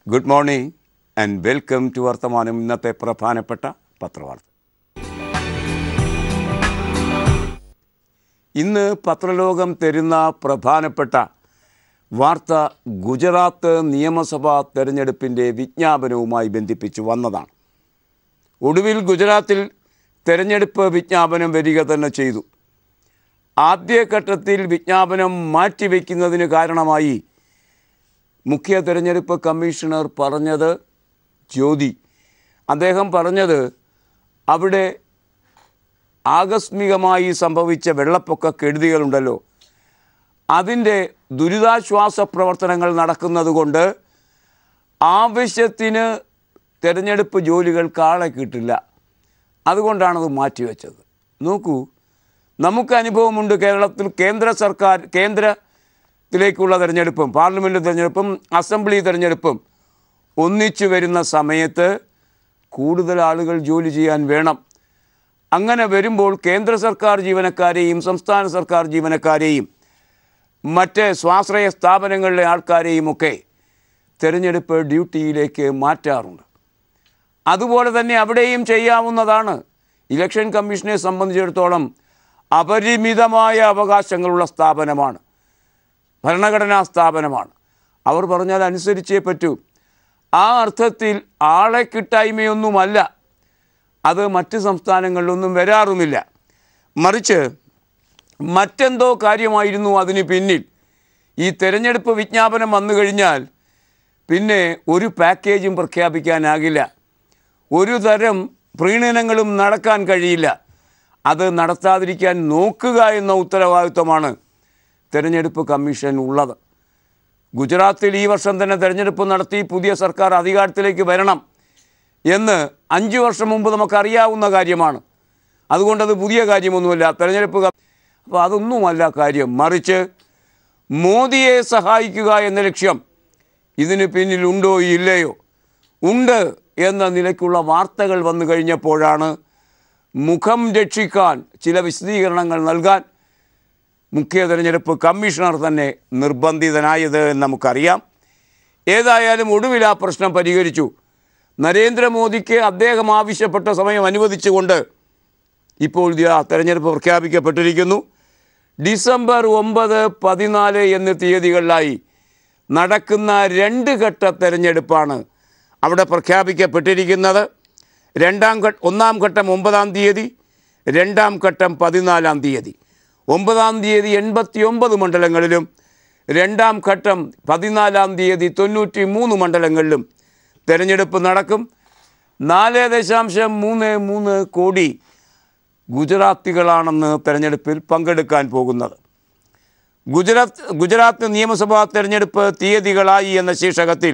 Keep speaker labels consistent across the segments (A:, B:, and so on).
A: good morning and welcome to വർത്തമാനം ഇന്നത്തെ പ്രധാനപ്പെട്ട പത്രവാർത്ത ഇന്ന് പത്രലോകം തരുന്ന പ്രധാനപ്പെട്ട വാർത്ത ഗുജറാത്ത് നിയമസഭാ തെരഞ്ഞെടുപ്പിൻ്റെ വിജ്ഞാപനവുമായി ബന്ധിപ്പിച്ച് വന്നതാണ് ഒടുവിൽ ഗുജറാത്തിൽ തെരഞ്ഞെടുപ്പ് വിജ്ഞാപനം വരിക തന്നെ ചെയ്തു ആദ്യഘട്ടത്തിൽ വിജ്ഞാപനം മാറ്റിവെക്കുന്നതിന് കാരണമായി മുഖ്യ തെരഞ്ഞെടുപ്പ് കമ്മീഷണർ പറഞ്ഞത് ജ്യോതി അദ്ദേഹം പറഞ്ഞത് അവിടെ ആകസ്മികമായി സംഭവിച്ച വെള്ളപ്പൊക്ക കെടുതികളുണ്ടല്ലോ അതിൻ്റെ ദുരിതാശ്വാസ പ്രവർത്തനങ്ങൾ നടക്കുന്നതുകൊണ്ട് ആവശ്യത്തിന് തിരഞ്ഞെടുപ്പ് ജോലികൾക്ക് ആളെ കിട്ടില്ല അതുകൊണ്ടാണത് മാറ്റിവെച്ചത് നോക്കൂ നമുക്ക് അനുഭവമുണ്ട് കേരളത്തിൽ കേന്ദ്ര സർക്കാർ കേന്ദ്രത്തിലേക്കുള്ള തിരഞ്ഞെടുപ്പും പാർലമെൻറ്റ് തിരഞ്ഞെടുപ്പും അസംബ്ലി തിരഞ്ഞെടുപ്പും ഒന്നിച്ചു വരുന്ന സമയത്ത് കൂടുതൽ ആളുകൾ ജോലി ചെയ്യാൻ വേണം അങ്ങനെ വരുമ്പോൾ കേന്ദ്ര സർക്കാർ ജീവനക്കാരെയും സംസ്ഥാന സർക്കാർ ജീവനക്കാരെയും മറ്റ് സ്വാശ്രയ സ്ഥാപനങ്ങളിലെ ആൾക്കാരെയും ഒക്കെ തിരഞ്ഞെടുപ്പ് ഡ്യൂട്ടിയിലേക്ക് മാറ്റാറുണ്ട് അതുപോലെ തന്നെ അവിടെയും ചെയ്യാവുന്നതാണ് ഇലക്ഷൻ കമ്മീഷനെ സംബന്ധിച്ചിടത്തോളം അപരിമിതമായ അവകാശങ്ങളുള്ള സ്ഥാപനമാണ് ഭരണഘടനാ സ്ഥാപനമാണ് അവർ പറഞ്ഞാൽ അനുസരിച്ചേ പറ്റൂ ആ അർത്ഥത്തിൽ ആളെ കിട്ടായ്മയൊന്നുമല്ല അത് മറ്റ് സംസ്ഥാനങ്ങളിലൊന്നും വരാറുമില്ല മറിച്ച് മറ്റെന്തോ കാര്യമായിരുന്നു അതിന് പിന്നിൽ ഈ തെരഞ്ഞെടുപ്പ് വിജ്ഞാപനം വന്നു കഴിഞ്ഞാൽ പിന്നെ ഒരു പാക്കേജും പ്രഖ്യാപിക്കാനാകില്ല ഒരു തരം പ്രീണനങ്ങളും നടക്കാൻ കഴിയില്ല അത് നടത്താതിരിക്കാൻ നോക്കുക എന്ന ഉത്തരവാദിത്വമാണ് തെരഞ്ഞെടുപ്പ് കമ്മീഷൻ ഉള്ളത് ഗുജറാത്തിൽ ഈ വർഷം തന്നെ തെരഞ്ഞെടുപ്പ് നടത്തി പുതിയ സർക്കാർ അധികാരത്തിലേക്ക് വരണം എന്ന് അഞ്ച് വർഷം മുമ്പ് നമുക്കറിയാവുന്ന കാര്യമാണ് അതുകൊണ്ടത് പുതിയ കാര്യമൊന്നുമല്ല തെരഞ്ഞെടുപ്പ് ക- അപ്പോൾ അതൊന്നുമല്ല കാര്യം മറിച്ച് മോദിയെ സഹായിക്കുക എന്ന ലക്ഷ്യം ഇതിന് പിന്നിലുണ്ടോ ഇല്ലയോ ഉണ്ട് എന്ന നിലയ്ക്കുള്ള വാർത്തകൾ വന്നു കഴിഞ്ഞപ്പോഴാണ് മുഖം രക്ഷിക്കാൻ ചില വിശദീകരണങ്ങൾ നൽകാൻ മുഖ്യ തെരഞ്ഞെടുപ്പ് കമ്മീഷണർ തന്നെ നിർബന്ധിതനായത് എന്ന് നമുക്കറിയാം ഏതായാലും ഒടുവിൽ ആ പ്രശ്നം പരിഹരിച്ചു നരേന്ദ്രമോദിക്ക് അദ്ദേഹം ആവശ്യപ്പെട്ട സമയം അനുവദിച്ചുകൊണ്ട് ഇപ്പോൾ ഇതാ തെരഞ്ഞെടുപ്പ് പ്രഖ്യാപിക്കപ്പെട്ടിരിക്കുന്നു ഡിസംബർ ഒമ്പത് പതിനാല് എന്നീ തീയതികളിലായി നടക്കുന്ന രണ്ട് ഘട്ട തെരഞ്ഞെടുപ്പാണ് അവിടെ പ്രഖ്യാപിക്കപ്പെട്ടിരിക്കുന്നത് രണ്ടാം ഘട്ട ഒന്നാം ഘട്ടം ഒമ്പതാം തീയതി രണ്ടാം ഘട്ടം പതിനാലാം തീയതി ഒമ്പതാം തീയതി എൺപത്തി ഒമ്പത് മണ്ഡലങ്ങളിലും രണ്ടാം ഘട്ടം പതിനാലാം തീയതി തൊണ്ണൂറ്റി മൂന്ന് മണ്ഡലങ്ങളിലും തെരഞ്ഞെടുപ്പ് നടക്കും നാല് ദശാംശം മൂന്ന് മൂന്ന് കോടി ഗുജറാത്തികളാണെന്ന് തെരഞ്ഞെടുപ്പിൽ പങ്കെടുക്കാൻ പോകുന്നത് ഗുജറാത്ത് ഗുജറാത്ത് നിയമസഭാ തെരഞ്ഞെടുപ്പ് തീയതികളായി എന്ന ശീർഷകത്തിൽ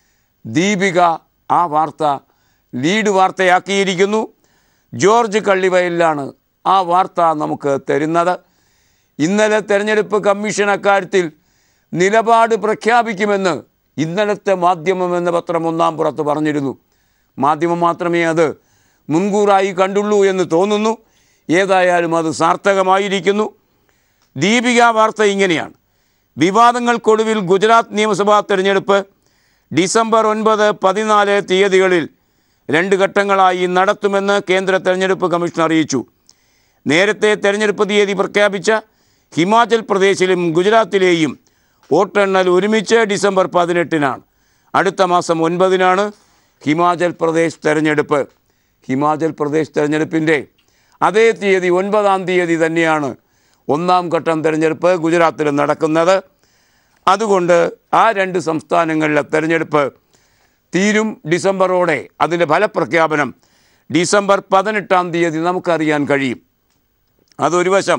A: ദീപിക ആ വാർത്ത ലീഡ് വാർത്തയാക്കിയിരിക്കുന്നു ജോർജ് കള്ളിവയലിലാണ് ആ വാർത്ത നമുക്ക് തരുന്നത് ഇന്നലെ തെരഞ്ഞെടുപ്പ് കമ്മീഷൻ അക്കാര്യത്തിൽ നിലപാട് പ്രഖ്യാപിക്കുമെന്ന് ഇന്നലത്തെ മാധ്യമം എന്ന പത്രം ഒന്നാം പുറത്ത് പറഞ്ഞിരുന്നു മാധ്യമം മാത്രമേ അത് മുൻകൂറായി കണ്ടുള്ളൂ എന്ന് തോന്നുന്നു ഏതായാലും അത് സാർത്ഥകമായിരിക്കുന്നു ദീപിക വാർത്ത ഇങ്ങനെയാണ് വിവാദങ്ങൾക്കൊടുവിൽ ഗുജറാത്ത് നിയമസഭാ തെരഞ്ഞെടുപ്പ് ഡിസംബർ ഒൻപത് പതിനാല് തീയതികളിൽ രണ്ട് ഘട്ടങ്ങളായി നടത്തുമെന്ന് കേന്ദ്ര തെരഞ്ഞെടുപ്പ് കമ്മീഷൻ അറിയിച്ചു നേരത്തെ തെരഞ്ഞെടുപ്പ് തീയതി പ്രഖ്യാപിച്ച ഹിമാചൽ പ്രദേശിലും ഗുജറാത്തിലെയും വോട്ടെണ്ണൽ ഒരുമിച്ച് ഡിസംബർ പതിനെട്ടിനാണ് അടുത്ത മാസം ഒൻപതിനാണ് ഹിമാചൽ പ്രദേശ് തെരഞ്ഞെടുപ്പ് ഹിമാചൽ പ്രദേശ് തെരഞ്ഞെടുപ്പിൻ്റെ അതേ തീയതി ഒൻപതാം തീയതി തന്നെയാണ് ഒന്നാം ഘട്ടം തെരഞ്ഞെടുപ്പ് ഗുജറാത്തിൽ നടക്കുന്നത് അതുകൊണ്ട് ആ രണ്ട് സംസ്ഥാനങ്ങളിലെ തെരഞ്ഞെടുപ്പ് തീരും ഡിസംബറോടെ അതിൻ്റെ ഫലപ്രഖ്യാപനം ഡിസംബർ പതിനെട്ടാം തീയതി നമുക്കറിയാൻ കഴിയും അതൊരു വശം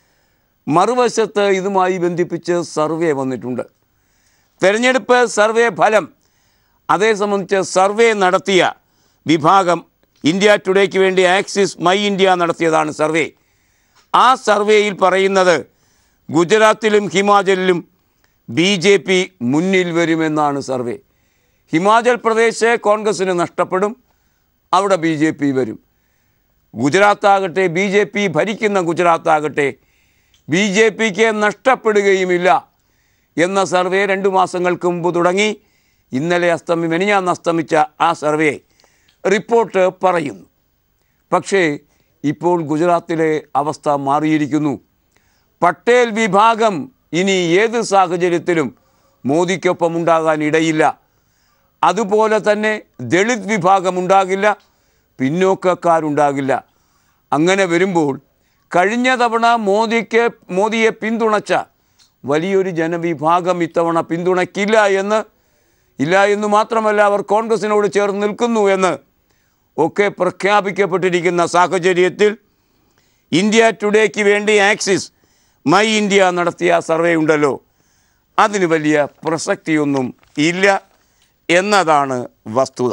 A: മറുവശത്ത് ഇതുമായി ബന്ധിപ്പിച്ച് സർവേ വന്നിട്ടുണ്ട് തെരഞ്ഞെടുപ്പ് സർവേ ഫലം അതേ സംബന്ധിച്ച് സർവേ നടത്തിയ വിഭാഗം ഇന്ത്യ ടുഡേക്ക് വേണ്ടി ആക്സിസ് മൈ ഇന്ത്യ നടത്തിയതാണ് സർവേ ആ സർവേയിൽ പറയുന്നത് ഗുജറാത്തിലും ഹിമാചലിലും ബി ജെ പി മുന്നിൽ വരുമെന്നാണ് സർവേ ഹിമാചൽ പ്രദേശ് കോൺഗ്രസ്സിന് നഷ്ടപ്പെടും അവിടെ ബി ജെ പി വരും ഗുജറാത്താകട്ടെ ബി ജെ പി ഭരിക്കുന്ന ഗുജറാത്താകട്ടെ ബി ജെ പിക്ക് നഷ്ടപ്പെടുകയുമില്ല എന്ന സർവേ രണ്ട് മാസങ്ങൾക്ക് മുമ്പ് തുടങ്ങി ഇന്നലെ അസ്തമി മെനിഞ്ഞാന്ന് അസ്തമിച്ച ആ സർവേ റിപ്പോർട്ട് പറയുന്നു പക്ഷേ ഇപ്പോൾ ഗുജറാത്തിലെ അവസ്ഥ മാറിയിരിക്കുന്നു പട്ടേൽ വിഭാഗം ഇനി ഏത് സാഹചര്യത്തിലും മോദിക്കൊപ്പം ഉണ്ടാകാൻ ഇടയില്ല അതുപോലെ തന്നെ ദളിത് വിഭാഗം ഉണ്ടാകില്ല പിന്നോക്കക്കാരുണ്ടാകില്ല അങ്ങനെ വരുമ്പോൾ കഴിഞ്ഞ തവണ മോദിക്ക് മോദിയെ പിന്തുണച്ച വലിയൊരു ജനവിഭാഗം ഇത്തവണ പിന്തുണയ്ക്കില്ല എന്ന് ഇല്ല എന്ന് മാത്രമല്ല അവർ കോൺഗ്രസിനോട് ചേർന്ന് നിൽക്കുന്നു എന്ന് ഒക്കെ പ്രഖ്യാപിക്കപ്പെട്ടിരിക്കുന്ന സാഹചര്യത്തിൽ ഇന്ത്യ ടുഡേക്ക് വേണ്ടി ആക്സിസ് മൈ ഇന്ത്യ നടത്തിയ സർവേ ഉണ്ടല്ലോ അതിന് വലിയ പ്രസക്തിയൊന്നും ഇല്ല എന്നതാണ് വസ്തുത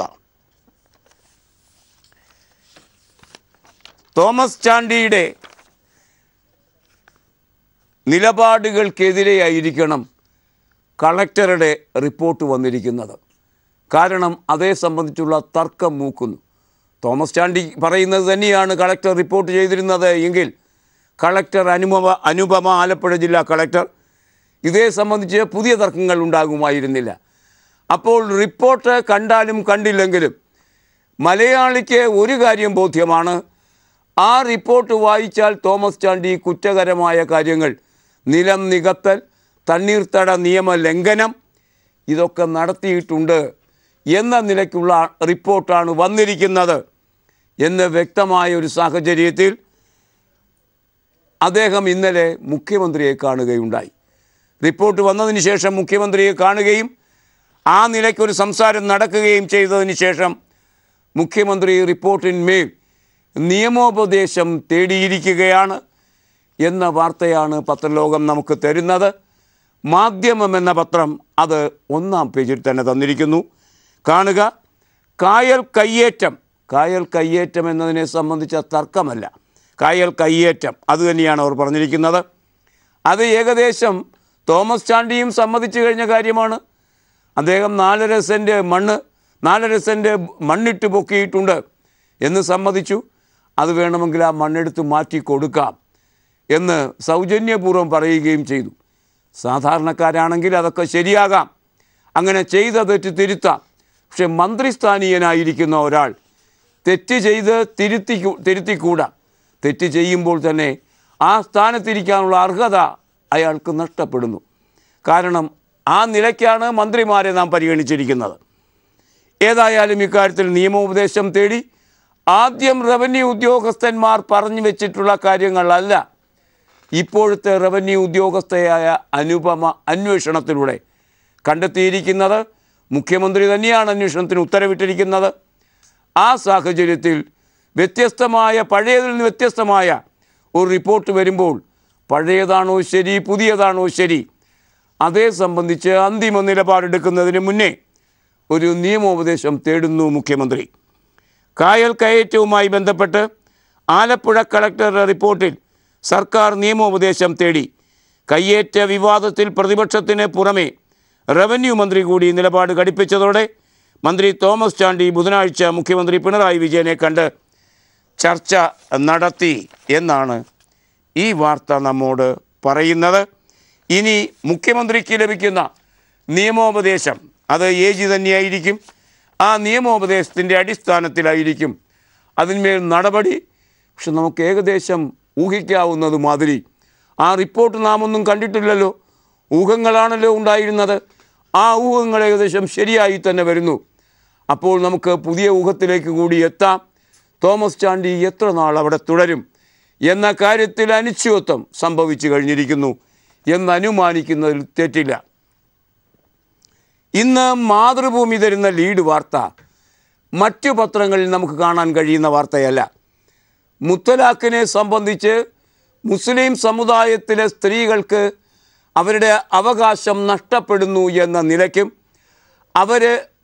A: തോമസ് ചാണ്ടിയുടെ നിലപാടുകൾക്കെതിരെയായിരിക്കണം കളക്ടറുടെ റിപ്പോർട്ട് വന്നിരിക്കുന്നത് കാരണം അതേ സംബന്ധിച്ചുള്ള തർക്കം മൂക്കുന്നു തോമസ് ചാണ്ടി പറയുന്നത് തന്നെയാണ് കളക്ടർ റിപ്പോർട്ട് ചെയ്തിരുന്നത് എങ്കിൽ കളക്ടർ അനുപമ അനുപമ ആലപ്പുഴ ജില്ലാ കളക്ടർ ഇതേ സംബന്ധിച്ച് പുതിയ തർക്കങ്ങൾ ഉണ്ടാകുമായിരുന്നില്ല അപ്പോൾ റിപ്പോർട്ട് കണ്ടാലും കണ്ടില്ലെങ്കിലും മലയാളിക്ക് ഒരു കാര്യം ബോധ്യമാണ് ആ റിപ്പോർട്ട് വായിച്ചാൽ തോമസ് ചാണ്ടി കുറ്റകരമായ കാര്യങ്ങൾ നിലം നികത്തൽ തണ്ണീർത്തട നിയമ ലംഘനം ഇതൊക്കെ നടത്തിയിട്ടുണ്ട് എന്ന നിലയ്ക്കുള്ള റിപ്പോർട്ടാണ് വന്നിരിക്കുന്നത് എന്ന് വ്യക്തമായ ഒരു സാഹചര്യത്തിൽ അദ്ദേഹം ഇന്നലെ മുഖ്യമന്ത്രിയെ കാണുകയുണ്ടായി റിപ്പോർട്ട് വന്നതിന് ശേഷം മുഖ്യമന്ത്രിയെ കാണുകയും ആ നിലയ്ക്കൊരു സംസാരം നടക്കുകയും ചെയ്തതിന് ശേഷം മുഖ്യമന്ത്രി റിപ്പോർട്ടിന്മേൽ നിയമോപദേശം തേടിയിരിക്കുകയാണ് എന്ന വാർത്തയാണ് പത്രലോകം നമുക്ക് തരുന്നത് മാധ്യമം എന്ന പത്രം അത് ഒന്നാം പേജിൽ തന്നെ തന്നിരിക്കുന്നു കാണുക കായൽ കയ്യേറ്റം കായൽ കയ്യേറ്റം എന്നതിനെ സംബന്ധിച്ച തർക്കമല്ല കായൽ കയ്യേറ്റം അത് തന്നെയാണ് അവർ പറഞ്ഞിരിക്കുന്നത് അത് ഏകദേശം തോമസ് ചാണ്ടിയും സമ്മതിച്ചു കഴിഞ്ഞ കാര്യമാണ് അദ്ദേഹം നാലര സെൻറ്റ് മണ്ണ് നാലര സെൻറ്റ് മണ്ണിട്ട് പൊക്കിയിട്ടുണ്ട് എന്ന് സമ്മതിച്ചു അത് വേണമെങ്കിൽ ആ മണ്ണെടുത്ത് മാറ്റി കൊടുക്കാം എന്ന് സൗജന്യപൂർവ്വം പറയുകയും ചെയ്തു സാധാരണക്കാരാണെങ്കിൽ അതൊക്കെ ശരിയാകാം അങ്ങനെ ചെയ്ത തെറ്റ് തിരുത്താം പക്ഷെ മന്ത്രിസ്ഥാനീയനായിരിക്കുന്ന ഒരാൾ തെറ്റ് ചെയ്ത് തിരുത്തി തിരുത്തിക്കൂടാ തെറ്റ് ചെയ്യുമ്പോൾ തന്നെ ആ സ്ഥാനത്തിരിക്കാനുള്ള അർഹത അയാൾക്ക് നഷ്ടപ്പെടുന്നു കാരണം ആ നിലയ്ക്കാണ് മന്ത്രിമാരെ നാം പരിഗണിച്ചിരിക്കുന്നത് ഏതായാലും ഇക്കാര്യത്തിൽ നിയമോപദേശം തേടി ആദ്യം റവന്യൂ ഉദ്യോഗസ്ഥന്മാർ പറഞ്ഞു വെച്ചിട്ടുള്ള കാര്യങ്ങളല്ല ഇപ്പോഴത്തെ റവന്യൂ ഉദ്യോഗസ്ഥയായ അനുപമ അന്വേഷണത്തിലൂടെ കണ്ടെത്തിയിരിക്കുന്നത് മുഖ്യമന്ത്രി തന്നെയാണ് അന്വേഷണത്തിന് ഉത്തരവിട്ടിരിക്കുന്നത് ആ സാഹചര്യത്തിൽ വ്യത്യസ്തമായ പഴയതിൽ നിന്ന് വ്യത്യസ്തമായ ഒരു റിപ്പോർട്ട് വരുമ്പോൾ പഴയതാണോ ശരി പുതിയതാണോ ശരി അതേ സംബന്ധിച്ച് അന്തിമ നിലപാടെടുക്കുന്നതിന് മുന്നേ ഒരു നിയമോപദേശം തേടുന്നു മുഖ്യമന്ത്രി കായൽ കയറ്റവുമായി ബന്ധപ്പെട്ട് ആലപ്പുഴ കളക്ടറുടെ റിപ്പോർട്ടിൽ സർക്കാർ നിയമോപദേശം തേടി കയ്യേറ്റ വിവാദത്തിൽ പ്രതിപക്ഷത്തിന് പുറമെ റവന്യൂ മന്ത്രി കൂടി നിലപാട് ഘടിപ്പിച്ചതോടെ മന്ത്രി തോമസ് ചാണ്ടി ബുധനാഴ്ച മുഖ്യമന്ത്രി പിണറായി വിജയനെ കണ്ട് ചർച്ച നടത്തി എന്നാണ് ഈ വാർത്ത നമ്മോട് പറയുന്നത് ഇനി മുഖ്യമന്ത്രിക്ക് ലഭിക്കുന്ന നിയമോപദേശം അത് എ ജി തന്നെയായിരിക്കും ആ നിയമോപദേശത്തിൻ്റെ അടിസ്ഥാനത്തിലായിരിക്കും അതിന്മേൽ നടപടി പക്ഷെ നമുക്ക് ഏകദേശം ഊഹിക്കാവുന്നത് മാതിരി ആ റിപ്പോർട്ട് നാം ഒന്നും കണ്ടിട്ടില്ലല്ലോ ഊഹങ്ങളാണല്ലോ ഉണ്ടായിരുന്നത് ആ ഊഹങ്ങൾ ഏകദേശം ശരിയായി തന്നെ വരുന്നു അപ്പോൾ നമുക്ക് പുതിയ ഊഹത്തിലേക്ക് കൂടി എത്താം തോമസ് ചാണ്ടി എത്ര നാൾ അവിടെ തുടരും എന്ന കാര്യത്തിൽ അനിശ്ചിതത്വം സംഭവിച്ചു കഴിഞ്ഞിരിക്കുന്നു എന്ന് അനുമാനിക്കുന്നതിൽ തെറ്റില്ല ഇന്ന് മാതൃഭൂമി തരുന്ന ലീഡ് വാർത്ത മറ്റു പത്രങ്ങളിൽ നമുക്ക് കാണാൻ കഴിയുന്ന വാർത്തയല്ല മുത്തലാഖിനെ സംബന്ധിച്ച് മുസ്ലിം സമുദായത്തിലെ സ്ത്രീകൾക്ക് അവരുടെ അവകാശം നഷ്ടപ്പെടുന്നു എന്ന നിലയ്ക്കും അവർ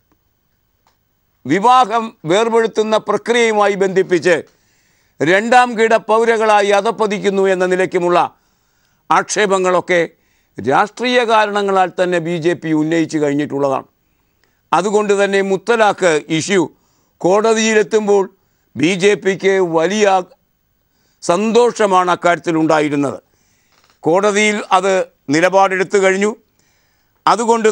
A: വിവാഹം വേർപെടുത്തുന്ന പ്രക്രിയയുമായി ബന്ധിപ്പിച്ച് രണ്ടാം കിട പൗരകളായി അധപ്പതിക്കുന്നു എന്ന നിലയ്ക്കുമുള്ള ആക്ഷേപങ്ങളൊക്കെ രാഷ്ട്രീയ കാരണങ്ങളാൽ തന്നെ ബി ജെ പി ഉന്നയിച്ചു കഴിഞ്ഞിട്ടുള്ളതാണ് അതുകൊണ്ട് തന്നെ മുത്തലാഖ് ഇഷ്യൂ കോടതിയിലെത്തുമ്പോൾ ബി ജെ പിക്ക് വലിയ സന്തോഷമാണ് അക്കാര്യത്തിൽ ഉണ്ടായിരുന്നത് കോടതിയിൽ അത് നിലപാടെടുത്തു കഴിഞ്ഞു അതുകൊണ്ട് തന്നെ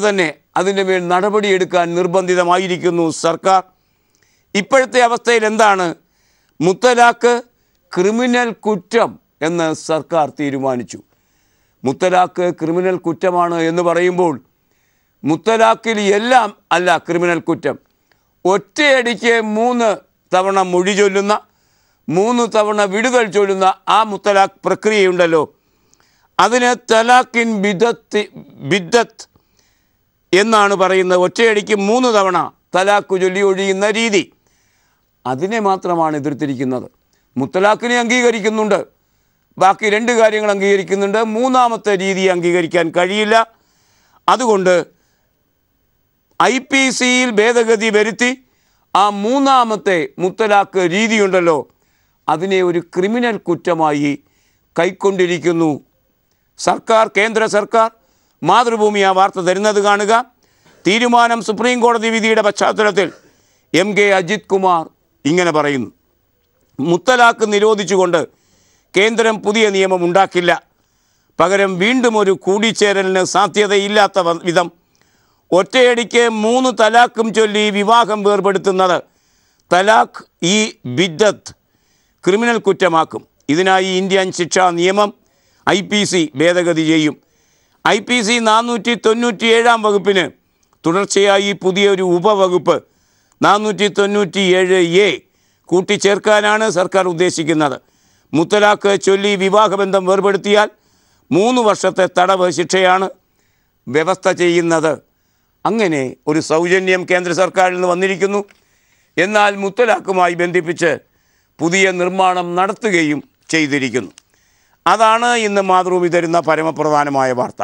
A: അതിൻ്റെ മേൽ നടപടിയെടുക്കാൻ നിർബന്ധിതമായിരിക്കുന്നു സർക്കാർ ഇപ്പോഴത്തെ അവസ്ഥയിൽ എന്താണ് മുത്തലാഖ് ക്രിമിനൽ കുറ്റം എന്ന് സർക്കാർ തീരുമാനിച്ചു മുത്തലാഖ് ക്രിമിനൽ കുറ്റമാണ് എന്ന് പറയുമ്പോൾ മുത്തലാഖിൽ എല്ലാം അല്ല ക്രിമിനൽ കുറ്റം ഒറ്റയടിക്ക് മൂന്ന് തവണ മൊഴി ചൊല്ലുന്ന മൂന്ന് തവണ വിടുതൽ ചൊല്ലുന്ന ആ മുത്തലാഖ് പ്രക്രിയയുണ്ടല്ലോ അതിന് തലാഖിൻ ബിദത്ത് ബിദ്ദത്ത് എന്നാണ് പറയുന്നത് ഒറ്റയടിക്ക് മൂന്ന് തവണ തലാഖ് ചൊല്ലി ഒഴിയുന്ന രീതി അതിനെ മാത്രമാണ് എതിർത്തിരിക്കുന്നത് മുത്തലാഖിനെ അംഗീകരിക്കുന്നുണ്ട് ബാക്കി രണ്ട് കാര്യങ്ങൾ അംഗീകരിക്കുന്നുണ്ട് മൂന്നാമത്തെ രീതി അംഗീകരിക്കാൻ കഴിയില്ല അതുകൊണ്ട് ഐ പി സിയിൽ ഭേദഗതി വരുത്തി ആ മൂന്നാമത്തെ മുത്തലാഖ് രീതിയുണ്ടല്ലോ അതിനെ ഒരു ക്രിമിനൽ കുറ്റമായി കൈക്കൊണ്ടിരിക്കുന്നു സർക്കാർ കേന്ദ്ര സർക്കാർ മാതൃഭൂമി ആ വാർത്ത തരുന്നത് കാണുക തീരുമാനം സുപ്രീം കോടതി വിധിയുടെ പശ്ചാത്തലത്തിൽ എം കെ അജിത് കുമാർ ഇങ്ങനെ പറയുന്നു മുത്തലാഖ് നിരോധിച്ചുകൊണ്ട് കേന്ദ്രം പുതിയ നിയമം ഉണ്ടാക്കില്ല പകരം വീണ്ടും ഒരു കൂടിച്ചേരലിന് സാധ്യതയില്ലാത്ത വ- വിധം ഒറ്റയടിക്ക് മൂന്ന് തലാഖും ചൊല്ലി വിവാഹം വേർപെടുത്തുന്നത് തലാഖ് ഈ ബിദ്ദത്ത് ക്രിമിനൽ കുറ്റമാക്കും ഇതിനായി ഇന്ത്യൻ ശിക്ഷാ നിയമം ഐ പി സി ഭേദഗതി ചെയ്യും ഐ പി സി നാനൂറ്റി തൊണ്ണൂറ്റി ഏഴാം വകുപ്പിന് തുടർച്ചയായി പുതിയൊരു ഉപവകുപ്പ് നാനൂറ്റി തൊണ്ണൂറ്റി ഏഴ് എ കൂട്ടിച്ചേർക്കാനാണ് സർക്കാർ ഉദ്ദേശിക്കുന്നത് മുത്തലാഖ് ചൊല്ലി വിവാഹബന്ധം വേർപെടുത്തിയാൽ മൂന്ന് വർഷത്തെ തടവ് ശിക്ഷയാണ് വ്യവസ്ഥ ചെയ്യുന്നത് അങ്ങനെ ഒരു സൗജന്യം കേന്ദ്ര സർക്കാരിൽ നിന്ന് വന്നിരിക്കുന്നു എന്നാൽ മുത്തലാഖുമായി ബന്ധിപ്പിച്ച് പുതിയ നിർമ്മാണം നടത്തുകയും ചെയ്തിരിക്കുന്നു അതാണ് ഇന്ന് മാതൃഭൂമി തരുന്ന പരമപ്രധാനമായ വാർത്ത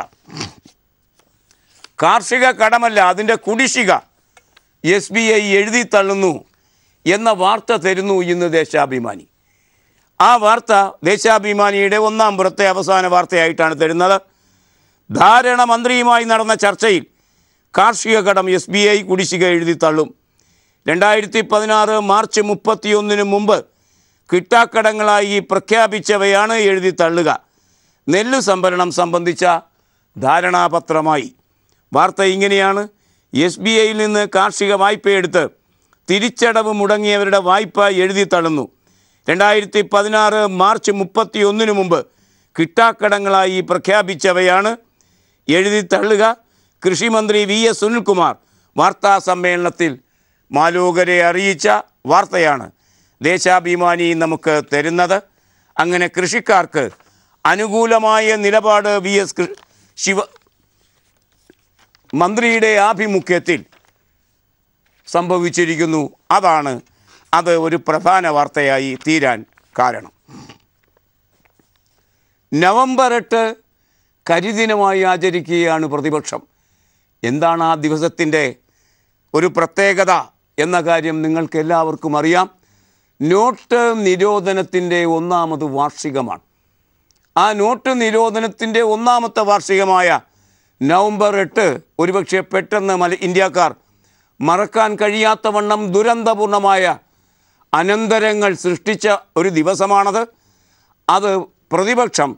A: കാർഷിക കടമല്ല അതിൻ്റെ കുടിശ്ശിക എസ് ബി ഐ എഴുതി തള്ളുന്നു എന്ന വാർത്ത തരുന്നു ഇന്ന് ദേശാഭിമാനി ആ വാർത്ത ദേശാഭിമാനിയുടെ ഒന്നാം പുറത്തെ അവസാന വാർത്തയായിട്ടാണ് തരുന്നത് ധാരണ മന്ത്രിയുമായി നടന്ന ചർച്ചയിൽ കാർഷിക കടം എസ് ബി ഐ കുടിശ്ശിക എഴുതി തള്ളും രണ്ടായിരത്തി പതിനാറ് മാർച്ച് മുപ്പത്തിയൊന്നിന് മുമ്പ് കിട്ടാക്കടങ്ങളായി പ്രഖ്യാപിച്ചവയാണ് എഴുതി തള്ളുക നെല്ല് സംഭരണം സംബന്ധിച്ച ധാരണാപത്രമായി വാർത്ത ഇങ്ങനെയാണ് എസ് ബി ഐയിൽ നിന്ന് കാർഷിക വായ്പയെടുത്ത് തിരിച്ചടവ് മുടങ്ങിയവരുടെ വായ്പ എഴുതി തള്ളുന്നു രണ്ടായിരത്തി പതിനാറ് മാർച്ച് മുപ്പത്തി ഒന്നിന് മുമ്പ് കിട്ടാക്കടങ്ങളായി പ്രഖ്യാപിച്ചവയാണ് എഴുതി തള്ളുക കൃഷിമന്ത്രി വി എസ് സുനിൽകുമാർ വാർത്താ സമ്മേളനത്തിൽ മാലോകരെ അറിയിച്ച വാർത്തയാണ് ദേശാഭിമാനി നമുക്ക് തരുന്നത് അങ്ങനെ കൃഷിക്കാർക്ക് അനുകൂലമായ നിലപാട് വി എസ് കൃ- ശിവ മന്ത്രിയുടെ ആഭിമുഖ്യത്തിൽ സംഭവിച്ചിരിക്കുന്നു അതാണ് അത് ഒരു പ്രധാന വാർത്തയായി തീരാൻ കാരണം നവംബർ എട്ട് കരിദിനമായി ആചരിക്കുകയാണ് പ്രതിപക്ഷം എന്താണ് ആ ദിവസത്തിൻ്റെ ഒരു പ്രത്യേകത എന്ന കാര്യം നിങ്ങൾക്ക് എല്ലാവർക്കും അറിയാം നോട്ട് നിരോധനത്തിൻ്റെ ഒന്നാമത് വാർഷികമാണ് ആ നോട്ട് നിരോധനത്തിൻ്റെ ഒന്നാമത്തെ വാർഷികമായ നവംബർ എട്ട് ഒരുപക്ഷെ പെട്ടെന്ന് മല ഇന്ത്യക്കാർ മറക്കാൻ കഴിയാത്ത വണ്ണം ദുരന്തപൂർണമായ അനന്തരങ്ങൾ സൃഷ്ടിച്ച ഒരു ദിവസമാണത് അത് പ്രതിപക്ഷം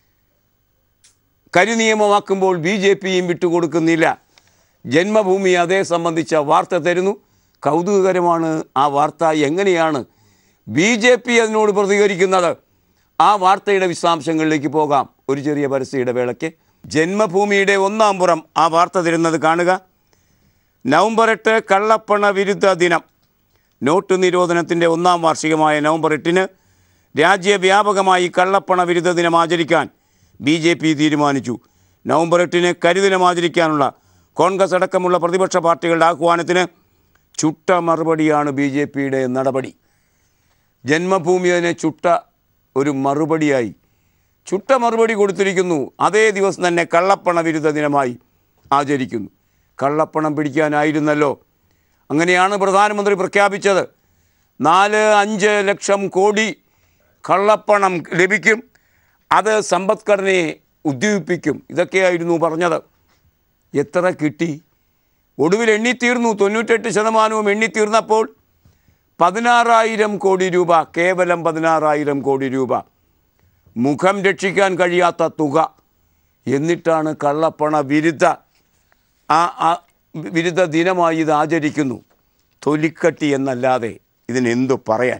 A: കരിനിയമമാക്കുമ്പോൾ ബി ജെ പിയും വിട്ടുകൊടുക്കുന്നില്ല ജന്മഭൂമി അതേ സംബന്ധിച്ച വാർത്ത തരുന്നു കൗതുകകരമാണ് ആ വാർത്ത എങ്ങനെയാണ് ബി ജെ പി അതിനോട് പ്രതികരിക്കുന്നത് ആ വാർത്തയുടെ വിശദാംശങ്ങളിലേക്ക് പോകാം ഒരു ചെറിയ പരസ്യ ഇടവേളയ്ക്ക് ജന്മഭൂമിയുടെ ഒന്നാം പുറം ആ വാർത്ത തരുന്നത് കാണുക നവംബർ എട്ട് കള്ളപ്പണ വിരുദ്ധ ദിനം നോട്ട് നിരോധനത്തിൻ്റെ ഒന്നാം വാർഷികമായ നവംബർ എട്ടിന് രാജ്യവ്യാപകമായി കള്ളപ്പണ വിരുദ്ധ ദിനം ആചരിക്കാൻ ബി ജെ പി തീരുമാനിച്ചു നവംബർ എട്ടിന് കരിദിനം ആചരിക്കാനുള്ള കോൺഗ്രസ് അടക്കമുള്ള പ്രതിപക്ഷ പാർട്ടികളുടെ ആഹ്വാനത്തിന് ചുട്ട മറുപടിയാണ് ബി ജെ പിയുടെ നടപടി ജന്മഭൂമി അതിനെ ചുട്ട ഒരു മറുപടിയായി ചുട്ട മറുപടി കൊടുത്തിരിക്കുന്നു അതേ ദിവസം തന്നെ കള്ളപ്പണ വിരുദ്ധ ദിനമായി ആചരിക്കുന്നു കള്ളപ്പണം പിടിക്കാനായിരുന്നല്ലോ അങ്ങനെയാണ് പ്രധാനമന്ത്രി പ്രഖ്യാപിച്ചത് നാല് അഞ്ച് ലക്ഷം കോടി കള്ളപ്പണം ലഭിക്കും അത് സമ്പദ്ഘടനയെ ഉദ്ദീപിപ്പിക്കും ഇതൊക്കെയായിരുന്നു പറഞ്ഞത് എത്ര കിട്ടി ഒടുവിൽ എണ്ണിത്തീർന്നു തൊണ്ണൂറ്റെട്ട് ശതമാനവും എണ്ണിത്തീർന്നപ്പോൾ പതിനാറായിരം കോടി രൂപ കേവലം പതിനാറായിരം കോടി രൂപ മുഖം രക്ഷിക്കാൻ കഴിയാത്ത തുക എന്നിട്ടാണ് കള്ളപ്പണ വിരുദ്ധ ആ ആ വിരുദ്ധ ദിനമായി ഇത് ആചരിക്കുന്നു തൊലിക്കട്ടി എന്നല്ലാതെ ഇതിനെന്തു പറയാൻ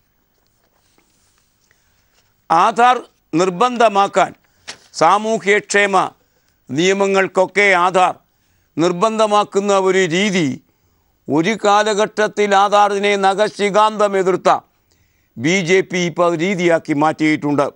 A: ആധാർ നിർബന്ധമാക്കാൻ സാമൂഹ്യക്ഷേമ നിയമങ്ങൾക്കൊക്കെ ആധാർ നിർബന്ധമാക്കുന്ന ഒരു രീതി ഒരു കാലഘട്ടത്തിൽ ആധാറിനെ നഖശികാന്തം എതിർത്ത ബി ജെ പി ഇപ്പോൾ രീതിയാക്കി മാറ്റിയിട്ടുണ്ട്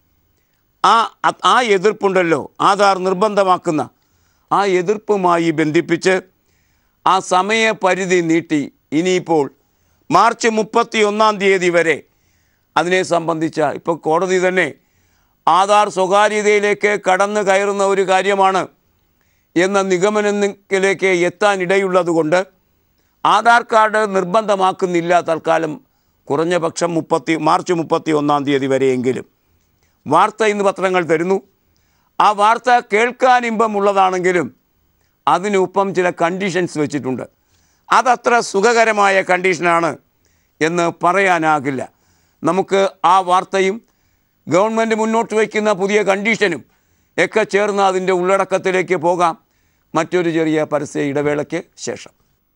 A: ആ അ- ആ എതിർപ്പുണ്ടല്ലോ ആധാർ നിർബന്ധമാക്കുന്ന ആ എതിർപ്പുമായി ബന്ധിപ്പിച്ച് ആ സമയപരിധി നീട്ടി ഇനിയിപ്പോൾ മാർച്ച് മുപ്പത്തി ഒന്നാം തീയതി വരെ അതിനെ സംബന്ധിച്ച ഇപ്പോൾ കോടതി തന്നെ ആധാർ സ്വകാര്യതയിലേക്ക് കടന്നു കയറുന്ന ഒരു കാര്യമാണ് എന്ന നിഗമനത്തിലേക്ക് എത്താനിടയുള്ളതുകൊണ്ട് ആധാർ കാർഡ് നിർബന്ധമാക്കുന്നില്ല തൽക്കാലം കുറഞ്ഞ പക്ഷം മുപ്പത്തി മാർച്ച് മുപ്പത്തി ഒന്നാം തീയതി വരെയെങ്കിലും വാർത്ത ഇന്ന് പത്രങ്ങൾ തരുന്നു ആ വാർത്ത കേൾക്കാൻ ഇമ്പമുള്ളതാണെങ്കിലും അതിനൊപ്പം ചില കണ്ടീഷൻസ് വെച്ചിട്ടുണ്ട് അതത്ര സുഖകരമായ കണ്ടീഷനാണ് എന്ന് പറയാനാകില്ല നമുക്ക് ആ വാർത്തയും ഗവൺമെൻറ് മുന്നോട്ട് വയ്ക്കുന്ന പുതിയ കണ്ടീഷനും ഒക്കെ ചേർന്ന് അതിൻ്റെ ഉള്ളടക്കത്തിലേക്ക് പോകാം മറ്റൊരു ചെറിയ പരസ്യ ഇടവേളയ്ക്ക് ശേഷം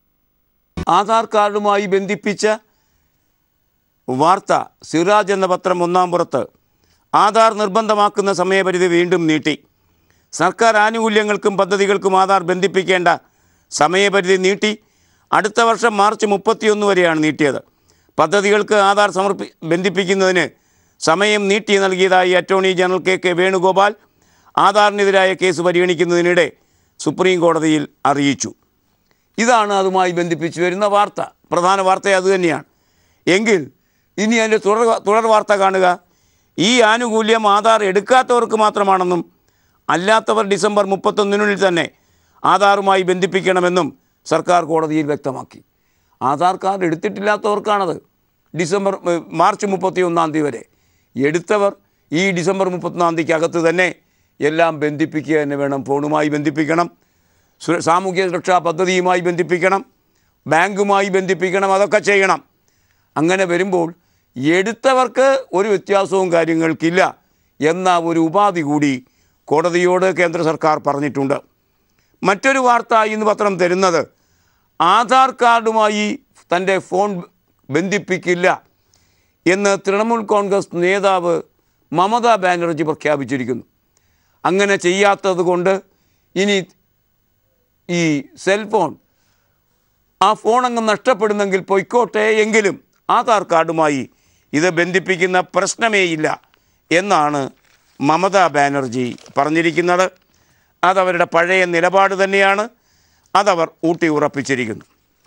A: ആധാർ കാർഡുമായി ബന്ധിപ്പിച്ച വാർത്ത സിറാജ് എന്ന പത്രം ഒന്നാം പുറത്ത് ആധാർ നിർബന്ധമാക്കുന്ന സമയപരിധി വീണ്ടും നീട്ടി സർക്കാർ ആനുകൂല്യങ്ങൾക്കും പദ്ധതികൾക്കും ആധാർ ബന്ധിപ്പിക്കേണ്ട സമയപരിധി നീട്ടി അടുത്ത വർഷം മാർച്ച് മുപ്പത്തിയൊന്ന് വരെയാണ് നീട്ടിയത് പദ്ധതികൾക്ക് ആധാർ സമർപ്പി ബന്ധിപ്പിക്കുന്നതിന് സമയം നീട്ടി നൽകിയതായി attorney general K K Venugopal ആധാറിനെതിരായ കേസ് പരിഗണിക്കുന്നതിനിടെ സുപ്രീം കോടതിയിൽ അറിയിച്ചു ഇതാണ് അതുമായി ബന്ധിപ്പിച്ച് വരുന്ന വാർത്ത പ്രധാന വാർത്ത അതുതന്നെയാണ് എങ്കിൽ ഇനി അതിൻ്റെ തുടർ തുടർ വാർത്ത കാണുക ഈ ആനുകൂല്യം ആധാർ എടുക്കാത്തവർക്ക് മാത്രമാണെന്നും അല്ലാത്തവർ ഡിസംബർ മുപ്പത്തൊന്നിനുള്ളിൽ തന്നെ ആധാറുമായി ബന്ധിപ്പിക്കണമെന്നും സർക്കാർ കോടതിയിൽ വ്യക്തമാക്കി ആധാർ കാർഡ് എടുത്തിട്ടില്ലാത്തവർക്കാണത് ഡിസംബർ ഏഹ്, മാർച്ച് മുപ്പത്തി ഒന്നാം തീയതി വരെ എടുത്തവർ ഈ ഡിസംബർ മുപ്പത്തൊന്നാം തീയതിക്കകത്ത് തന്നെ എല്ലാം ബന്ധിപ്പിക്കുക തന്നെ വേണം ഫോണുമായി ബന്ധിപ്പിക്കണം സുര- സാമൂഹ്യ സുരക്ഷാ പദ്ധതിയുമായി ബന്ധിപ്പിക്കണം ബാങ്കുമായി ബന്ധിപ്പിക്കണം അതൊക്കെ ചെയ്യണം അങ്ങനെ വരുമ്പോൾ എടുത്തവർക്ക് ഒരു വ്യത്യാസവും കാര്യങ്ങൾക്കില്ല എന്ന ഒരു ഉപാധി കൂടി കോടതിയോട് കേന്ദ്ര സർക്കാർ പറഞ്ഞിട്ടുണ്ട് മറ്റൊരു വാർത്ത ഇന്ന് പത്രം തരുന്നത് ആധാർ കാർഡുമായി തൻ്റെ ഫോൺ ബന്ധിപ്പിക്കില്ല എന്ന് തൃണമൂൽ കോൺഗ്രസ് നേതാവ് മമതാ ബാനർജി പ്രഖ്യാപിച്ചിരിക്കുന്നു അങ്ങനെ ചെയ്യാത്തത് കൊണ്ട് ഇനി ഈ സെൽഫോൺ ആ ഫോൺ അങ്ങ് നഷ്ടപ്പെടുന്നെങ്കിൽ പൊയ്ക്കോട്ടെ എങ്കിലും ആധാർ കാർഡുമായി ഇത് ബന്ധിപ്പിക്കുന്ന പ്രശ്നമേയില്ല എന്നാണ് മമതാ ബാനർജി പറഞ്ഞിരിക്കുന്നത് അതവരുടെ പഴയ നിലപാട് തന്നെയാണ് അതവർ ഊട്ടി ഉറപ്പിച്ചിരിക്കുന്നു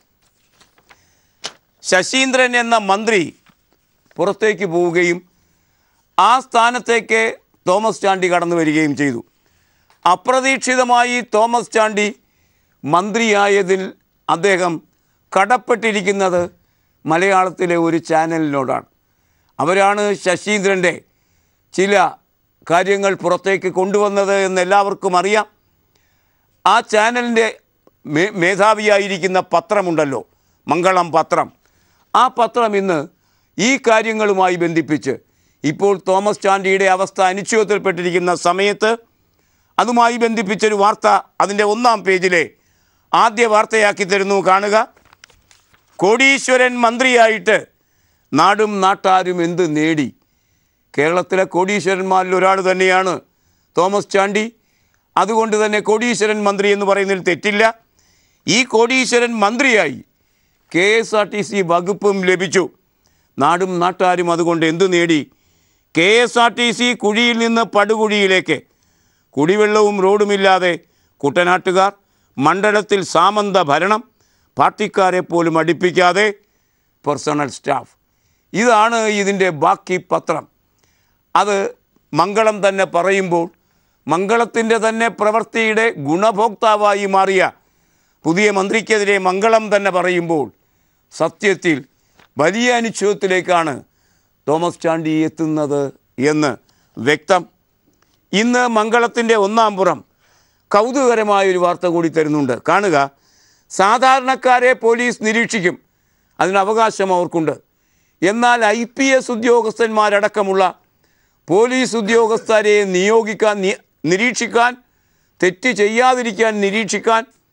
A: ശശീന്ദ്രൻ എന്ന മന്ത്രി പുറത്തേക്ക് പോവുകയും ആ സ്ഥാനത്തേക്ക് തോമസ് ചാണ്ടി കടന്നു വരികയും ചെയ്തു അപ്രതീക്ഷിതമായി തോമസ് ചാണ്ടി മന്ത്രിയായതിൽ അദ്ദേഹം കടപ്പെട്ടിരിക്കുന്നത് മലയാളത്തിലെ ഒരു ചാനലിനോടാണ് അവരാണ് ശശീന്ദ്രൻ്റെ ചില കാര്യങ്ങൾ പുറത്തേക്ക് കൊണ്ടുവന്നത് എന്ന് എല്ലാവർക്കും അറിയാം ആ ചാനലിൻ്റെ മേ മേധാവിയായിരിക്കുന്ന പത്രമുണ്ടല്ലോ മംഗളം പത്രം ആ പത്രം ഇന്ന് ഈ കാര്യങ്ങളുമായി ബന്ധിപ്പിച്ച് ഇപ്പോൾ തോമസ് ചാണ്ടിയുടെ അവസ്ഥ അനിശ്ചിതത്വത്തിൽപ്പെട്ടിരിക്കുന്ന സമയത്ത് അതുമായി ബന്ധിപ്പിച്ചൊരു വാർത്ത അതിൻ്റെ ഒന്നാം പേജിലെ ആദ്യ വാർത്തയാക്കി തരുന്നു കാണുക കോടീശ്വരൻ മന്ത്രിയായിട്ട് നാടും നാട്ടാരും എന്ത് നേടി കേരളത്തിലെ കോടീശ്വരന്മാരിൽ ഒരാൾ തന്നെയാണ് തോമസ് ചാണ്ടി അതുകൊണ്ട് തന്നെ കോടീശ്വരൻ മന്ത്രി എന്ന് പറയുന്നതിൽ തെറ്റില്ല ഈ കോടീശ്വരൻ മന്ത്രിയായി K S R T C വകുപ്പും ലഭിച്ചു നാടും നാട്ടാരും അതുകൊണ്ട് എന്തു നേടി K S R T C കുഴിയിൽ നിന്ന് പടുകുഴിയിലേക്ക് കുടിവെള്ളവും റോഡുമില്ലാതെ കുട്ടനാട്ടുകാർ മണ്ഡലത്തിൽ സാമന്ത ഭരണം പാർട്ടിക്കാരെ പോലും അടുപ്പിക്കാതെ പേഴ്സണൽ സ്റ്റാഫ് ഇതാണ് ഇതിൻ്റെ ബാക്കി പത്രം അത് മംഗളം തന്നെ പറയുമ്പോൾ മംഗളത്തിൻ്റെ തന്നെ പ്രവൃത്തിയുടെ ഗുണഭോക്താവായി മാറിയ പുതിയ മന്ത്രിക്കെതിരെ മംഗളം തന്നെ പറയുമ്പോൾ സത്യത്തിൽ വലിയ അനിശ്ചയത്തിലേക്കാണ് തോമസ് ചാണ്ടി എത്തുന്നത് എന്ന് വ്യക്തം ഇന്ന് മംഗളത്തിൻ്റെ ഒന്നാം പുറം കൗതുകകരമായ ഒരു വാർത്ത കൂടി തരുന്നുണ്ട് കാണുക സാധാരണക്കാരെ പോലീസ് നിരീക്ഷിക്കും അതിന് അവകാശം അവർക്കുണ്ട് എന്നാൽ ഐ പി എസ് ഉദ്യോഗസ്ഥന്മാരടക്കമുള്ള പോലീസ് ഉദ്യോഗസ്ഥരെ നിയോഗിക്കാൻ നി- നിരീക്ഷിക്കാൻ തെറ്റ് ചെയ്യാതിരിക്കാൻ നിരീക്ഷിക്കാൻ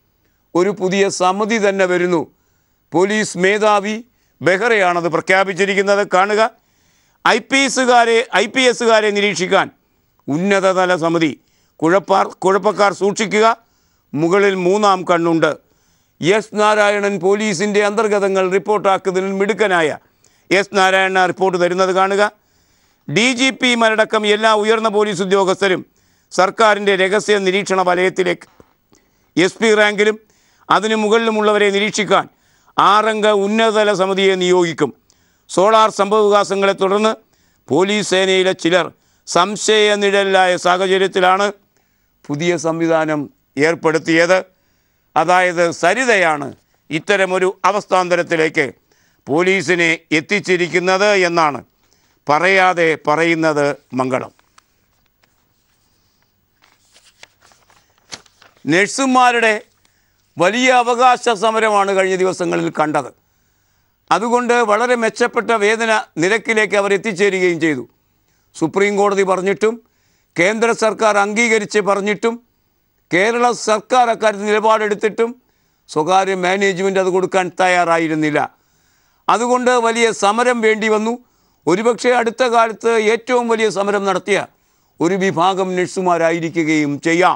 A: ഒരു പുതിയ സമിതി തന്നെ വരുന്നു പോലീസ് മേധാവി ബെഹ്റയാണത് പ്രഖ്യാപിച്ചിരിക്കുന്നത് കാണുക ഐ പി എസുകാരെ ഐ പി എസുകാരെ നിരീക്ഷിക്കാൻ ഉന്നതതല സമിതി കുഴപ്പാർ കുഴപ്പക്കാർ സൂക്ഷിക്കുക മുകളിൽ മൂന്നാം കണ്ണുണ്ട് എസ് നാരായണൻ പോലീസിൻ്റെ അന്തർഗതങ്ങൾ റിപ്പോർട്ടാക്കുന്നതിൽ മിടുക്കനായ എസ് നാരായണ റിപ്പോർട്ട് തരുന്നത് കാണുക ഡി ജി പിമാരടക്കം എല്ലാ ഉയർന്ന പോലീസ് ഉദ്യോഗസ്ഥരും സർക്കാരിൻ്റെ രഹസ്യ നിരീക്ഷണ വലയത്തിലേക്ക് എസ് പി റാങ്കിലും അതിനു മുകളിലുമുള്ളവരെ നിരീക്ഷിക്കാൻ ആറംഗ ഉന്നതതല സമിതിയെ നിയോഗിക്കും സോളാർ സംഭവവികാസങ്ങളെ തുടർന്ന് പോലീസ് സേനയിലെ ചിലർ സംശയ നിഴലിലായ സാഹചര്യത്തിലാണ് പുതിയ സംവിധാനം ഏർപ്പെടുത്തിയത് അതായത് സരിതയാണ് ഇത്തരമൊരു അവസ്ഥാന്തരത്തിലേക്ക് പോലീസിനെ എത്തിച്ചിരിക്കുന്നത് എന്നാണ് പറയാതെ പറയുന്നത് മംഗളം നഴ്സുമാരുടെ വലിയ അവകാശ സമരമാണ് കഴിഞ്ഞ ദിവസങ്ങളിൽ കണ്ടത് അതുകൊണ്ട് വളരെ മെച്ചപ്പെട്ട വേതന നിരക്കിലേക്ക് അവർ എത്തിച്ചേരുകയും ചെയ്തു സുപ്രീം കോടതി പറഞ്ഞിട്ടും കേന്ദ്ര സർക്കാർ അംഗീകരിച്ച് പറഞ്ഞിട്ടും കേരള സർക്കാർ അക്കാര്യത്തിൽ നിലപാടെടുത്തിട്ടും സ്വകാര്യ മാനേജ്മെൻറ്റ് അത് കൊടുക്കാൻ തയ്യാറായിരുന്നില്ല അതുകൊണ്ട് വലിയ സമരം വേണ്ടി വന്നു ഒരുപക്ഷെ അടുത്ത കാലത്ത് ഏറ്റവും വലിയ സമരം നടത്തിയ ഒരു വിഭാഗം നഴ്സുമാരായിരിക്കുകയും ചെയ്യാം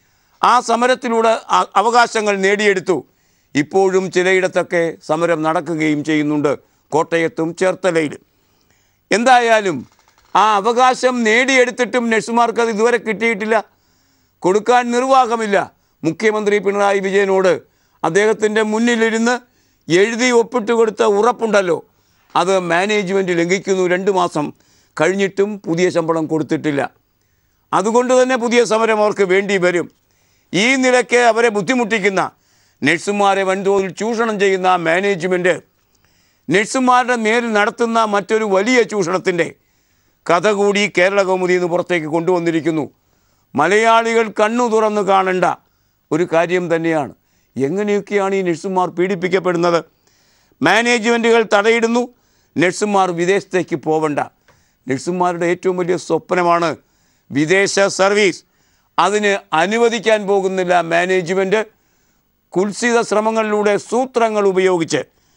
A: ആ സമരത്തിലൂടെ അ- അവകാശങ്ങൾ നേടിയെടുത്തു ഇപ്പോഴും ചിലയിടത്തൊക്കെ സമരം നടക്കുകയും ചെയ്യുന്നുണ്ട് കോട്ടയത്തും ചേർത്തലയിലും എന്തായാലും ആ അവകാശം നേടിയെടുത്തിട്ടും നഴ്സുമാർക്ക് അത് ഇതുവരെ കിട്ടിയിട്ടില്ല കൊടുക്കാൻ നിർവാഹമില്ല മുഖ്യമന്ത്രി പിണറായി വിജയനോട് അദ്ദേഹത്തിൻ്റെ മുന്നിലിരുന്ന് എഴുതി ഒപ്പിട്ട് കൊടുത്ത ഉറപ്പുണ്ടല്ലോ അത് മാനേജ്മെൻറ്റ് ലംഘിക്കുന്നു രണ്ട് മാസം കഴിഞ്ഞിട്ടും പുതിയ ശമ്പളം കൊടുത്തിട്ടില്ല അതുകൊണ്ട് തന്നെ പുതിയ സമരം അവർക്ക് വേണ്ടി വരും ഈ നിലയ്ക്ക് അവരെ ബുദ്ധിമുട്ടിക്കുന്ന നഴ്സുമാരെ വൻതോതിൽ ചൂഷണം ചെയ്യുന്ന മാനേജ്മെൻറ്റ് നഴ്സുമാരുടെ മേൽ നടത്തുന്ന മറ്റൊരു വലിയ ചൂഷണത്തിൻ്റെ കഥ കൂടി കേരള കൗമുദി നിന്ന് പുറത്തേക്ക് കൊണ്ടുവന്നിരിക്കുന്നു മലയാളികൾ കണ്ണു തുറന്ന് കാണേണ്ട ഒരു കാര്യം തന്നെയാണ് എങ്ങനെയൊക്കെയാണ് ഈ നഴ്സുമാർ പീഡിപ്പിക്കപ്പെടുന്നത് മാനേജ്മെൻറ്റുകൾ തടയിടുന്നു നഴ്സുമാർ വിദേശത്തേക്ക് പോവണ്ട നഴ്സുമാരുടെ ഏറ്റവും വലിയ സ്വപ്നമാണ് വിദേശ സർവീസ് അതിന് അനുവദിക്കാൻ പോകുന്നില്ല മാനേജ്മെൻറ്റ് കുൽസിത ശ്രമങ്ങളിലൂടെ സൂത്രങ്ങൾ ഉപയോഗിച്ച്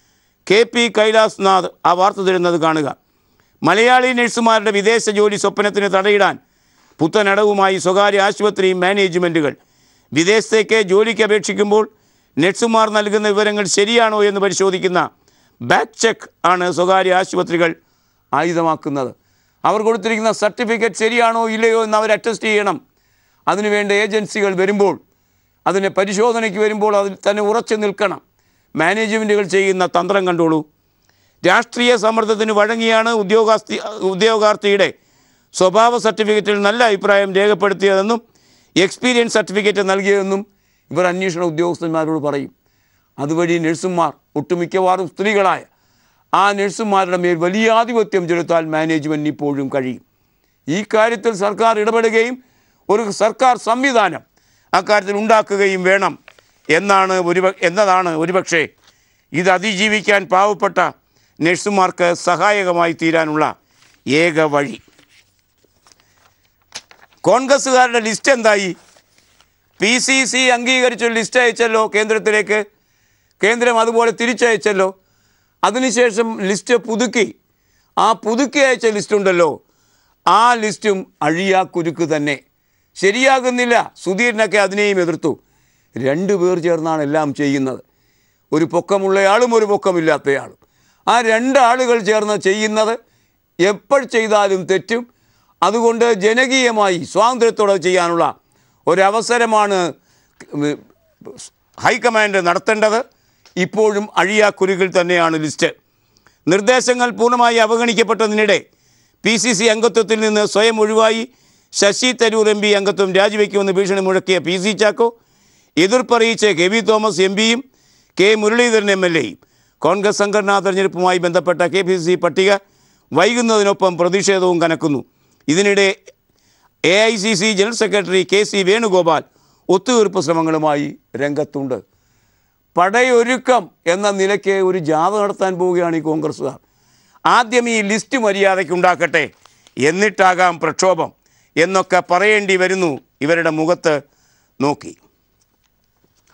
A: കെ പി കൈലാസ് നാഥ് ആ വാർത്ത തരുന്നത് കാണുക മലയാളി നഴ്സുമാരുടെ വിദേശ ജോലി സ്വപ്നത്തിന് തടയിടാൻ പുത്തനടവുമായി സ്വകാര്യ ആശുപത്രി മാനേജ്മെൻറ്റുകൾ വിദേശത്തേക്ക് ജോലിക്ക് അപേക്ഷിക്കുമ്പോൾ നഴ്സുമാർ നൽകുന്ന വിവരങ്ങൾ ശരിയാണോ എന്ന് പരിശോധിക്കുന്ന ബാക്ക് ചെക്ക് ആണ് സ്വകാര്യ ആശുപത്രികൾ ആയുധമാക്കുന്നത് അവർ കൊടുത്തിരിക്കുന്ന സർട്ടിഫിക്കറ്റ് ശരിയാണോ ഇല്ലയോ എന്ന് അവർ അറ്റസ്റ്റ് ചെയ്യണം അതിനുവേണ്ട ഏജൻസികൾ വരുമ്പോൾ അതിനെ പരിശോധനയ്ക്ക് വരുമ്പോൾ അതിൽ തന്നെ ഉറച്ചു നിൽക്കണം മാനേജ്മെൻറ്റുകൾ ചെയ്യുന്ന തന്ത്രം കണ്ടോളൂ രാഷ്ട്രീയ സമ്മർദ്ദത്തിന് വഴങ്ങിയാണ് ഉദ്യോഗാർത്ഥി ഉദ്യോഗാർത്ഥിയുടെ സ്വഭാവ സർട്ടിഫിക്കറ്റിൽ നല്ല അഭിപ്രായം രേഖപ്പെടുത്തിയതെന്നും എക്സ്പീരിയൻസ് സർട്ടിഫിക്കറ്റ് നൽകിയതെന്നും ഇവർ അന്വേഷണ ഉദ്യോഗസ്ഥന്മാരോട് പറയും അതുവഴി നഴ്സുമാർ ഒട്ടുമിക്കവാറും സ്ത്രീകളായ ആ നഴ്സുമാരുടെ മേൽ വലിയ ആധിപത്യം ചെലുത്താൻ മാനേജ്മെൻറ്റിന് ഇപ്പോഴും കഴിയും ഈ കാര്യത്തിൽ സർക്കാർ ഇടപെടുകയും ഒരു സർക്കാർ സംവിധാനം അക്കാര്യത്തിൽ ഉണ്ടാക്കുകയും വേണം എന്നാണ് ഒരു എന്നതാണ് ഒരുപക്ഷെ ഇത് അതിജീവിക്കാൻ പാവപ്പെട്ട നഴ്സുമാർക്ക് സഹായകമായി തീരാനുള്ള ഏക വഴി കോൺഗ്രസ്സുകാരുടെ ലിസ്റ്റ് എന്തായി പി സി സി അംഗീകരിച്ചൊരു ലിസ്റ്റ് അയച്ചല്ലോ കേന്ദ്രത്തിലേക്ക് കേന്ദ്രം അതുപോലെ തിരിച്ചയച്ചല്ലോ അതിനുശേഷം ലിസ്റ്റ് പുതുക്കി ആ പുതുക്കി അയച്ച ലിസ്റ്റ് ഉണ്ടല്ലോ ആ ലിസ്റ്റും അഴിയാ കുരുക്ക് തന്നെ ശരിയാകുന്നില്ല സുധീരനൊക്കെ അതിനെയും എതിർത്തു രണ്ടു പേർ ചേർന്നാണ് എല്ലാം ചെയ്യുന്നത് ഒരു പൊക്കമുള്ളയാളും ഒരു പൊക്കമില്ലാത്തയാളും ആ രണ്ടാളുകൾ ചേർന്ന് ചെയ്യുന്നത് എപ്പോൾ ചെയ്താലും തെറ്റും അതുകൊണ്ട് ജനകീയമായി സ്വാതന്ത്ര്യത്തോടെ ചെയ്യാനുള്ള ഒരവസരമാണ് ഹൈക്കമാൻഡ് നടത്തേണ്ടത് ഇപ്പോഴും അഴിയാക്കുരുകൾ തന്നെയാണ് ലിസ്റ്റ് നിർദ്ദേശങ്ങൾ പൂർണ്ണമായി അവഗണിക്കപ്പെട്ടതിനിടെ പി സി സി അംഗത്വത്തിൽ നിന്ന് സ്വയം ഒഴിവായി ശശി തരൂർ എം പി അംഗത്വം രാജിവെക്കുമെന്ന് ഭീഷണി മുഴക്കിയ പി സി ചാക്കോ എതിർപ്പറിയിച്ച് കെ വി തോമസ് എം പിയും കെ മുരളീധരൻ എം എൽ എയും കോൺഗ്രസ് സംഘടനാ തെരഞ്ഞെടുപ്പുമായി ബന്ധപ്പെട്ട കെ പി സി സി പട്ടിക വൈകുന്നതിനൊപ്പം പ്രതിഷേധവും കനക്കുന്നു ഇതിനിടെ A I C C general secretary K C Venugopal ഒത്തുതീർപ്പ് ശ്രമങ്ങളുമായി രംഗത്തുണ്ട് പടയൊരുക്കം എന്ന നിലയ്ക്ക് ഒരു ജാഥ നടത്താൻ പോവുകയാണ് ഈ കോൺഗ്രസ്സുകാർ ആദ്യം ഈ ലിസ്റ്റ് മര്യാദയ്ക്ക് ഉണ്ടാക്കട്ടെ എന്നിട്ടാകാം പ്രക്ഷോഭം എന്നൊക്കെ പറയേണ്ടി വരുന്നു ഇവരുടെ മുഖത്ത് നോക്കി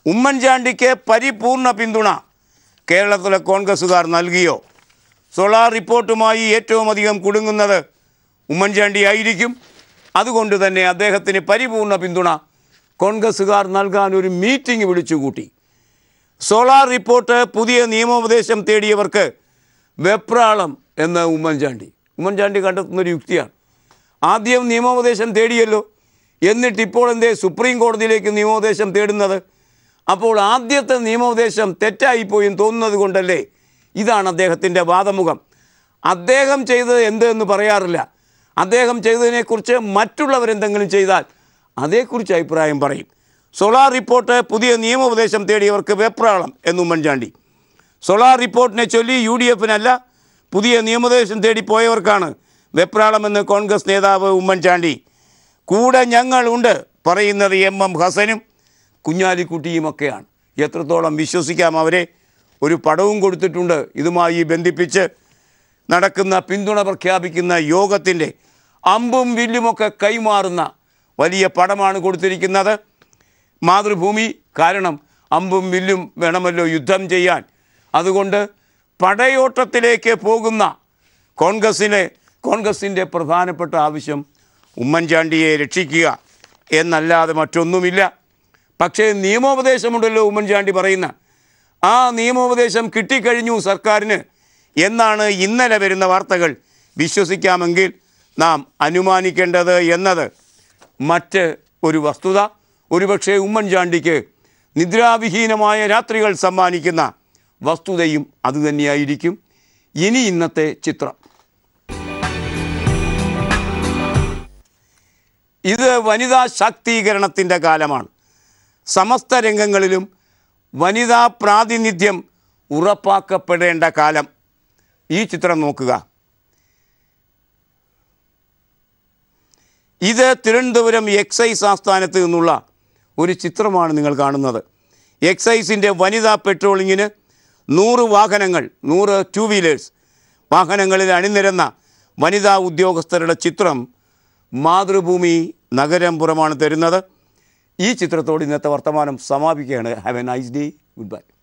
A: ഉമ്മൻചാണ്ടിക്ക് പരിപൂർണ പിന്തുണ കേരളത്തിലെ കോൺഗ്രസ്സുകാർ നൽകിയോ സോളാർ റിപ്പോർട്ടുമായി ഏറ്റവും അധികം കുടുങ്ങുന്നത് ഉമ്മൻചാണ്ടി ആയിരിക്കും അതുകൊണ്ട് തന്നെ അദ്ദേഹത്തിന് പരിപൂർണ പിന്തുണ കോൺഗ്രസ്സുകാർ നൽകാൻ ഒരു മീറ്റിംഗ് വിളിച്ചുകൂട്ടി സോളാർ റിപ്പോർട്ട് പുതിയ നിയമോപദേശം തേടിയവർക്ക് വെപ്രാളം എന്ന് ഉമ്മൻചാണ്ടി ഉമ്മൻചാണ്ടി കണ്ടെത്തുന്നൊരു യുക്തിയാണ് ആദ്യം നിയമോപദേശം തേടിയല്ലോ എന്നിട്ട് ഇപ്പോൾ എന്തേ സുപ്രീം കോടതിയിലേക്ക് നിയമോപദേശം തേടുന്നത് അപ്പോൾ ആദ്യത്തെ നിയമോപദേശം തെറ്റായിപ്പോയി എന്ന് തോന്നുന്നത് കൊണ്ടല്ലേ ഇതാണ് അദ്ദേഹത്തിൻ്റെ വാദമുഖം അദ്ദേഹം ചെയ്തത് എന്ത് എന്ന് പറയാറില്ല അദ്ദേഹം ചെയ്തതിനെക്കുറിച്ച് മറ്റുള്ളവരെന്തെങ്കിലും ചെയ്താൽ അതേക്കുറിച്ച് അഭിപ്രായം പറയും സോളാർ റിപ്പോർട്ട് പുതിയ നിയമോപദേശം തേടിയവർക്ക് വെപ്രാളം എന്ന് ഉമ്മൻചാണ്ടി സോളാർ റിപ്പോർട്ടിനെ ചൊല്ലി യു ഡി എഫിനല്ല പുതിയ നിയമോപദേശം തേടി പോയവർക്കാണ് വെപ്രാളമെന്ന് കോൺഗ്രസ് നേതാവ് ഉമ്മൻചാണ്ടി കൂടെ ഞങ്ങളുണ്ട് പറയുന്നത് എം എം ഹസനും കുഞ്ഞാലിക്കുട്ടിയുമൊക്കെയാണ് എത്രത്തോളം വിശ്വസിക്കാം അവരെ ഒരു പടവും കൊടുത്തിട്ടുണ്ട് ഇതുമായി ബന്ധിപ്പിച്ച് നടക്കുന്ന പിന്തുണ പ്രഖ്യാപിക്കുന്ന യോഗത്തിൻ്റെ അമ്പും വില്ലുമൊക്കെ കൈമാറുന്ന വലിയ പടമാണ് കൊടുത്തിരിക്കുന്നത് മാതൃഭൂമി കാരണം അമ്പും വില്ലും വേണമല്ലോ യുദ്ധം ചെയ്യാൻ അതുകൊണ്ട് പടയോട്ടത്തിലേക്ക് പോകുന്ന കോൺഗ്രസ്സിനെ കോൺഗ്രസിൻ്റെ പ്രധാനപ്പെട്ട ആവശ്യം ഉമ്മൻചാണ്ടിയെ രക്ഷിക്കുക എന്നല്ലാതെ മറ്റൊന്നുമില്ല പക്ഷേ നിയമോപദേശമുണ്ടല്ലോ ഉമ്മൻചാണ്ടി പറയുന്ന ആ നിയമോപദേശം കിട്ടിക്കഴിഞ്ഞു സർക്കാരിന് എന്നാണ് ഇന്നലെ വരുന്ന വാർത്തകൾ വിശ്വസിക്കാമെങ്കിൽ നാം അനുമാനിക്കേണ്ടത് എന്നത് മറ്റ് ഒരു വസ്തുത ഒരുപക്ഷെ ഉമ്മൻചാണ്ടിക്ക് നിദ്രാവിഹീനമായ രാത്രികൾ സമ്മാനിക്കുന്ന വസ്തുതയും അതുതന്നെയായിരിക്കും ഇനി ഇന്നത്തെ ചിത്രം ഇത് വനിതാ ശാക്തീകരണത്തിൻ്റെ കാലമാണ് സമസ്ത രംഗങ്ങളിലും വനിതാ പ്രാതിനിധ്യം ഉറപ്പാക്കപ്പെടേണ്ട കാലം ഈ ചിത്രം നോക്കുക ഇത് തിരുവനന്തപുരം എക്സൈസ് ആസ്ഥാനത്ത് നിന്നുള്ള ഒരു ചിത്രമാണ് നിങ്ങൾ കാണുന്നത് എക്സൈസിൻ്റെ വനിതാ പെട്രോളിങ്ങിന് നൂറ് വാഹനങ്ങൾ നൂറ് ടു വീലേഴ്സ് വാഹനങ്ങളിൽ അണിനിരന്ന വനിതാ ഉദ്യോഗസ്ഥരുടെ ചിത്രം മാതൃഭൂമി നഗരം പുറമാണ് തരുന്നത് ഈ ചിത്രത്തോട് ഇന്നത്തെ വർത്തമാനം സമാപിക്കുകയാണ് have a nice day good bye